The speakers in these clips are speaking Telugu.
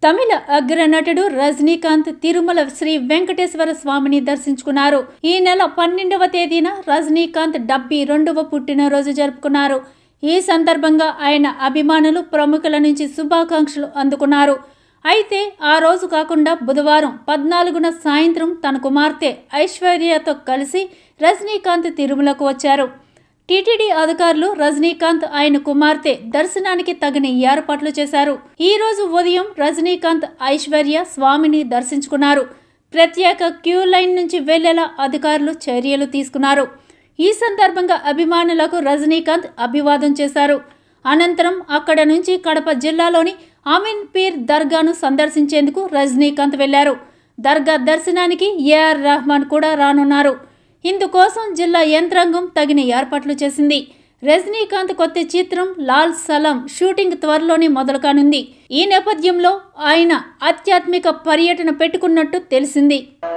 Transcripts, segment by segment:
తమిళ అగ్రనటుడు రజనీకాంత్ తిరుమల శ్రీ వెంకటేశ్వర స్వామిని దర్శించుకున్నారు ఈ నెల పన్నెండవ తేదీన రజనీకాంత్ డెబ్బై రెండవ పుట్టినరోజు జరుపుకున్నారు ఈ సందర్భంగా ఆయన అభిమానులు ప్రముఖుల నుంచి శుభాకాంక్షలు అందుకున్నారు అయితే ఆ రోజు కాకుండా బుధవారం పద్నాలుగున సాయంత్రం తన కుమార్తె ఐశ్వర్యతో కలిసి రజనీకాంత్ తిరుమలకు వచ్చారు టీటీడీ అధికారులు రజనీకాంత్ ఆయన కుమార్తె దర్శనానికి తగిన ఏర్పాట్లు చేశారు ఈ రోజు ఉదయం రజనీకాంత్ ఐశ్వర్య స్వామిని దర్శించుకున్నారు ప్రత్యేక క్యూ లైన్ నుంచి వెళ్లేలా అధికారులు చర్యలు తీసుకున్నారు ఈ సందర్భంగా అభిమానులకు రజనీకాంత్ అభివాదం చేశారు అనంతరం అక్కడ నుంచి కడప జిల్లాలోని అమీన్ పీర్ దర్గాను సందర్శించేందుకు రజనీకాంత్ వెళ్లారు దర్గా దర్శనానికి ఏఆర్ రెహమాన్ కూడా రానున్నారు ఇందుకోసం జిల్లా యంత్రాంగం తగిన ఏర్పాట్లు చేసింది రజనీకాంత్ కొత్త చిత్రం లాల్ సలాం షూటింగ్ త్వరలోనే మొదలు కానుంది ఈ నేపథ్యంలో ఆయన ఆధ్యాత్మిక పర్యటన పెట్టుకున్నట్టు తెలిసింది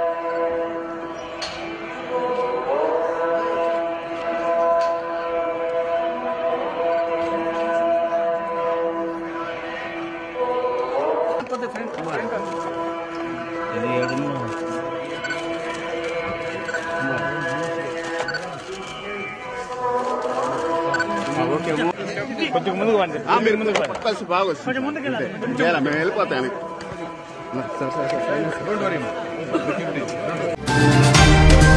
కొంచెం ముందుకు పండి ఆ, మీరు ముందుకు రండి. కలిసి బాగా వస్తుంది చేయాలా మేము వెళ్ళిపోతాను సరే సరే సరే